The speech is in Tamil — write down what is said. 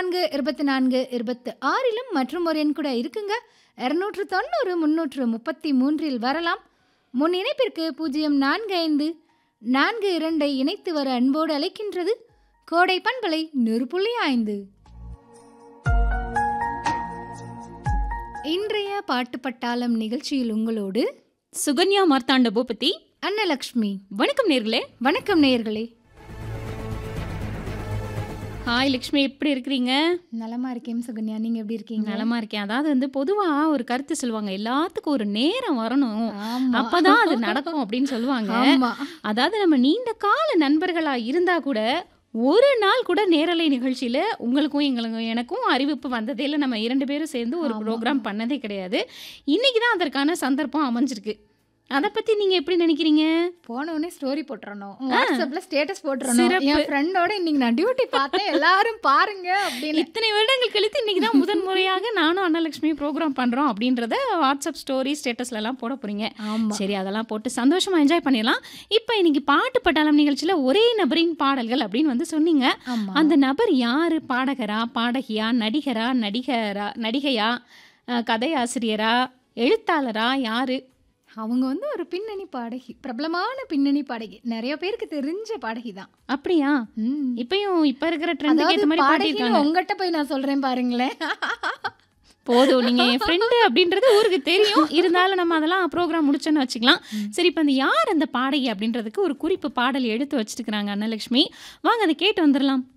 நான்கு இருபத்தி நான்கு இருபத்து ஆறிலும் மற்றும் ஒரு எண் கூட இருக்குங்க இரநூற்று தொண்ணூறு முன்னூற்று முப்பத்தி மூன்றில் வரலாம் முன் இணைப்பிற்கு பூஜ்ஜியம் நான்கு ஐந்து நான்கு இரண்டை இணைத்து வர அன்போடு அழைக்கின்றது கோடை பண்பலை நெருப்புள்ளி ஐந்து இன்றைய பாட்டு பட்டாளம் நிகழ்ச்சியில் உங்களோடு சுகன்யா மார்த்தாண்ட பூபதி அன்னலக்ஷ்மி வணக்கம் நேர்களே வணக்கம் நேயர்களே ஹாய் லக்ஷ்மி எப்படி இருக்கிறீங்க நலமா இருக்கேன் சுகன்யா நீங்க எப்படி இருக்கீங்க நலமா இருக்கேன் அதாவது வந்து பொதுவா ஒரு கருத்து சொல்லுவாங்க எல்லாத்துக்கும் ஒரு நேரம் வரணும் ஆமா அப்பதான் அது நடக்கும் அப்படின்னு சொல்லுவாங்க ஆமா அதாவது நம்ம நீண்ட கால நண்பர்களா இருந்தா கூட ஒரு நாள் கூட நேரலை நிகழ்ச்சியில உங்களுக்கும் எங்களுக்கும் எனக்கும் அறிவிப்பு வந்ததே இல்லை நம்ம இரண்டு பேரும் சேர்ந்து ஒரு ஆமா. ப்ரோக்ராம் பண்ணதே கிடையாது இன்னைக்கு தான் அதற்கான சந்தர்ப்பம் அமைஞ்சிருக்கு அதை பத்தி நீங்க எப்படி நினைக்கிறீங்க போன உடனே ஸ்டோரி போட்டுறணும் வாட்ஸ்அப்ல ஸ்டேட்டஸ் போட்டுறணும் சிறப்பு. என் ஃப்ரெண்டோட இன்னைக்கு நான் டியூட்டி பார்த்தேன் எல்லாரும் பாருங்க அப்படின்னு இத்தனை வருடங்கள் கழித்து இன்னைக்கு தான் முதன் முறையாக நானும் அன்னலட்சுமி ப்ரோக்ராம் பண்றோம் அப்படின்றத வாட்ஸ்அப் ஸ்டோரி ஸ்டேட்டஸ்ல எல்லாம் போட போறீங்க ஆமா சரி அதெல்லாம் போட்டு சந்தோஷமா என்ஜாய் பண்ணிடலாம் இப்போ இன்னைக்கு பாட்டு பட்டாளம் நிகழ்ச்சியில ஒரே நபரின் பாடல்கள் அப்படின்னு வந்து சொன்னீங்க ஆமா அந்த நபர் யாரு பாடகரா பாடகியா நடிகரா நடிகரா நடிகையா அஹ், கதையாசிரியரா எழுத்தாளரா யாரு அவங்க வந்து ஒரு பின்னணி பாடகி பிரபலமான பின்னணி பாடகி நிறைய பேருக்கு தெரிஞ்ச பாடகி தான் அப்படியா ம். இப்பயும் இப்ப இருக்கிற ட்ரெண்டுக்கு அதாவது ஏற்ற மாதிரி பாடகின்னு பாடியிருக்காங்க உங்ககிட்ட போய் நான் சொல்றேன் பாருங்களேன் போதும் நீங்க என் ஃப்ரெண்டு அப்படின்றது ஊருக்கு தெரியும் இருந்தாலும் நம்ம அதெல்லாம் ப்ரோக்ராம் முடிச்சோன்னு வச்சுக்கலாம் சரி இப்போ அந்த யார் அந்த பாடகி அப்படின்றதுக்கு ஒரு குறிப்பு பாடல் எடுத்து வச்சிருக்கிறாங்க அன்னலட்சுமி வாங்க அதை கேட்டு வந்துடலாம்